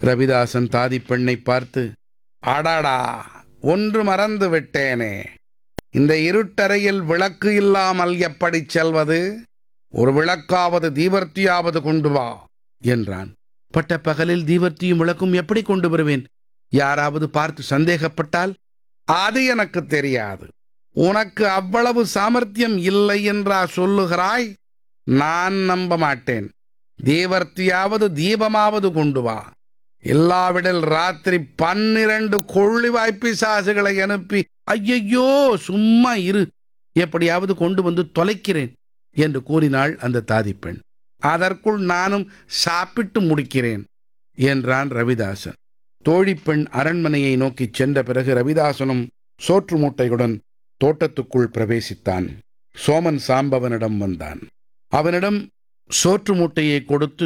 ரவிதாசன் தாதி பெண்ணை பார்த்து அடாடா ஒன்று மறந்து விட்டேனே இந்த இருட்டறையில் விளக்கு இல்லாமல் எப்படி செல்வது ஒரு விளக்காவது தீவர்த்தியாவது கொண்டு வா என்றான் பட்ட பகலில் தீவர்த்தியும் விளக்கும் எப்படி கொண்டு வருவேன் யாராவது பார்த்து சந்தேகப்பட்டால் அது எனக்கு தெரியாது உனக்கு அவ்வளவு சாமர்த்தியம் இல்லை என்றா சொல்லுகிறாய் நான் நம்ப மாட்டேன் தீவர்த்தியாவது தீபமாவது கொண்டு வா இல்லாவிடில் ராத்திரி பன்னிரண்டு கொள்ளி வாய்ப்பிசாசுகளை அனுப்பி ஐயையோ சும்மா இரு எப்படியாவது கொண்டு வந்து தொலைக்கிறேன் என்று கூறினாள் அந்த தாதிப்பெண் அதற்குள் நானும் சாப்பிட்டு முடிக்கிறேன் என்றான் ரவிதாசன் தோழிப்பெண் அரண்மனையை நோக்கிச் சென்ற பிறகு ரவிதாசனும் சோற்று மூட்டையுடன் தோட்டத்துக்குள் பிரவேசித்தான் சோமன் சாம்பவனிடம் வந்தான் அவனிடம் சோற்று மூட்டையை கொடுத்து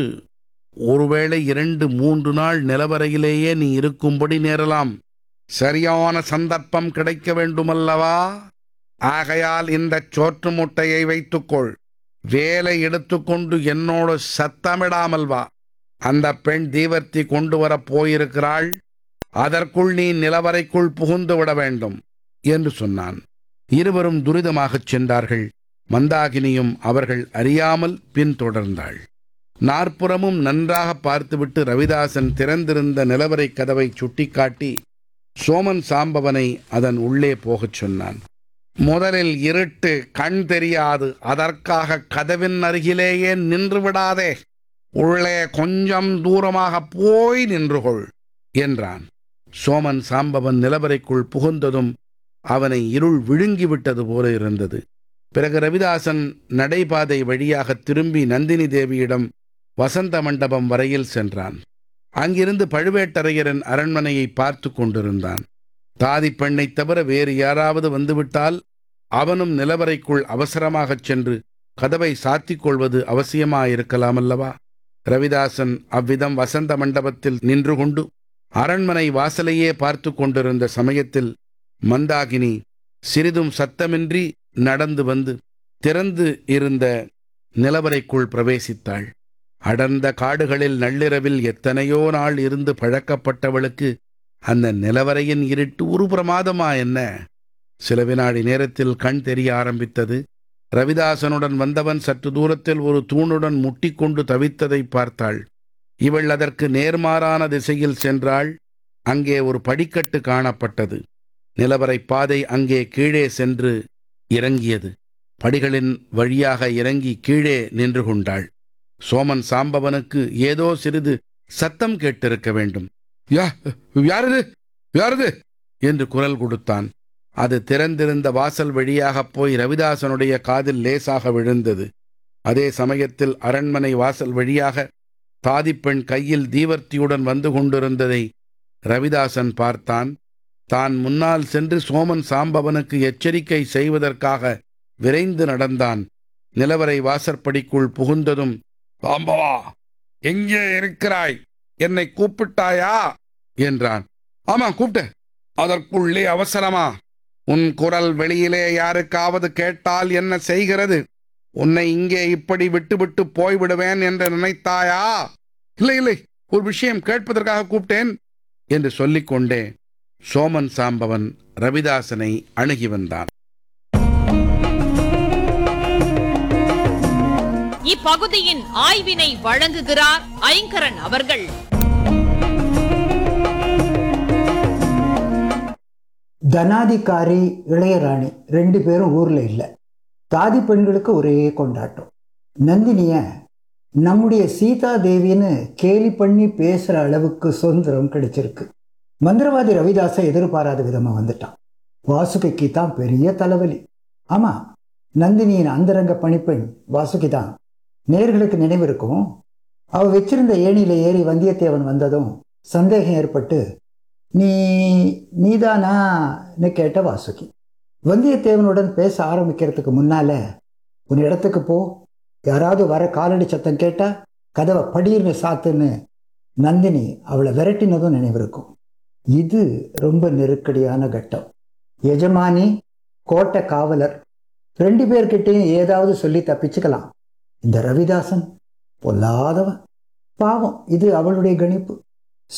ஒருவேளை இரண்டு மூன்று நாள் நிலவரையிலேயே நீ இருக்கும்படி நேரலாம் சரியான சந்தர்ப்பம் கிடைக்க வேண்டுமல்லவா ஆகையால் இந்த சோற்று மூட்டையை வைத்துக்கொள் வேலை எடுத்துக்கொண்டு என்னோடு சத்தமிடாமல் வா அந்த பெண் தீவர்த்தி கொண்டு வரப் போயிருக்கிறாள் அதற்குள் நீ நிலவரைக்குள் புகுந்து விட வேண்டும் என்று சொன்னான் இருவரும் துரிதமாகச் சென்றார்கள் மந்தாகினியும் அவர்கள் அறியாமல் பின்தொடர்ந்தாள் நாற்புறமும் நன்றாக பார்த்துவிட்டு ரவிதாசன் திறந்திருந்த நிலவரை கதவை சுட்டிக்காட்டி சோமன் சாம்பவனை அதன் உள்ளே போகச் சொன்னான் முதலில் இருட்டு கண் தெரியாது அதற்காக கதவின் அருகிலேயே நின்று விடாதே உள்ளே கொஞ்சம் தூரமாக போய் நின்று கொள் என்றான் சோமன் சாம்பவன் நிலவரைக்குள் புகுந்ததும் அவனை இருள் விழுங்கிவிட்டது போல இருந்தது பிறகு ரவிதாசன் நடைபாதை வழியாக திரும்பி நந்தினி தேவியிடம் வசந்த மண்டபம் வரையில் சென்றான் அங்கிருந்து பழுவேட்டரையரின் அரண்மனையை பார்த்து கொண்டிருந்தான் தாதி பெண்ணைத் தவிர வேறு யாராவது வந்துவிட்டால் அவனும் நிலவரைக்குள் அவசரமாகச் சென்று கதவை சாத்திக் கொள்வது அவசியமாயிருக்கலாமல்லவா ரவிதாசன் அவ்விதம் வசந்த மண்டபத்தில் நின்று கொண்டு அரண்மனை வாசலையே பார்த்து கொண்டிருந்த சமயத்தில் மந்தாகினி சிறிதும் சத்தமின்றி நடந்து வந்து திறந்து இருந்த நிலவரைக்குள் பிரவேசித்தாள் அடர்ந்த காடுகளில் நள்ளிரவில் எத்தனையோ நாள் இருந்து பழக்கப்பட்டவளுக்கு அந்த நிலவரையின் இருட்டு ஒரு பிரமாதமா என்ன சில வினாடி நேரத்தில் கண் தெரிய ஆரம்பித்தது ரவிதாசனுடன் வந்தவன் சற்று தூரத்தில் ஒரு தூணுடன் முட்டிக்கொண்டு தவித்ததை பார்த்தாள் இவள் அதற்கு நேர்மாறான திசையில் சென்றாள் அங்கே ஒரு படிக்கட்டு காணப்பட்டது நிலவரை பாதை அங்கே கீழே சென்று இறங்கியது படிகளின் வழியாக இறங்கி கீழே நின்று கொண்டாள் சோமன் சாம்பவனுக்கு ஏதோ சிறிது சத்தம் கேட்டிருக்க வேண்டும் யா யாரது யாரது என்று குரல் கொடுத்தான் அது திறந்திருந்த வாசல் வழியாகப் போய் ரவிதாசனுடைய காதில் லேசாக விழுந்தது அதே சமயத்தில் அரண்மனை வாசல் வழியாக தாதிப்பெண் கையில் தீவர்த்தியுடன் வந்து கொண்டிருந்ததை ரவிதாசன் பார்த்தான் தான் முன்னால் சென்று சோமன் சாம்பவனுக்கு எச்சரிக்கை செய்வதற்காக விரைந்து நடந்தான் நிலவரை வாசற்படிக்குள் புகுந்ததும் சாம்பவா எங்கே இருக்கிறாய் என்னை கூப்பிட்டாயா என்றான் ஆமா கூப்பிட்டேன் அதற்குள்ளே அவசரமா உன் குரல் வெளியிலே யாருக்காவது கேட்டால் என்ன செய்கிறது உன்னை இங்கே இப்படி விட்டுவிட்டு போய்விடுவேன் என்று நினைத்தாயா இல்லை இல்லை ஒரு விஷயம் கேட்பதற்காக கூப்பிட்டேன் என்று சொல்லிக்கொண்டே சோமன் சாம்பவன் ரவிதாசனை அணுகி வந்தான் இப்பகுதியின் ஆய்வினை வழங்குகிறார் ஐங்கரன் அவர்கள் தனாதிகாரி இளையராணி ரெண்டு பேரும் ஊர்ல இல்லை தாதி பெண்களுக்கு ஒரே கொண்டாட்டம் நந்தினிய நம்முடைய சீதா தேவின்னு கேலி பண்ணி பேசுற அளவுக்கு சுதந்திரம் கிடைச்சிருக்கு மந்திரவாதி ரவிதாச எதிர்பாராத விதமா வந்துட்டான் வாசுகிக்கு தான் பெரிய தலைவலி ஆமா நந்தினியின் அந்தரங்க பணிப்பெண் வாசுகி தான் நேர்களுக்கு நினைவு இருக்கும் அவ வச்சிருந்த ஏணியில ஏறி வந்தியத்தேவன் வந்ததும் சந்தேகம் ஏற்பட்டு நீ நீதானான்னு கேட்ட வாசுகி வந்தியத்தேவனுடன் பேச ஆரம்பிக்கிறதுக்கு முன்னால உன் இடத்துக்கு போ யாராவது வர காலடி சத்தம் கேட்டா கதவை படிர்னு சாத்துன்னு நந்தினி அவளை விரட்டினதும் நினைவிருக்கும் இது ரொம்ப நெருக்கடியான கட்டம் எஜமானி கோட்டை காவலர் ரெண்டு பேர்கிட்டையும் ஏதாவது சொல்லி தப்பிச்சுக்கலாம் இந்த ரவிதாசன் பொல்லாதவன் பாவம் இது அவளுடைய கணிப்பு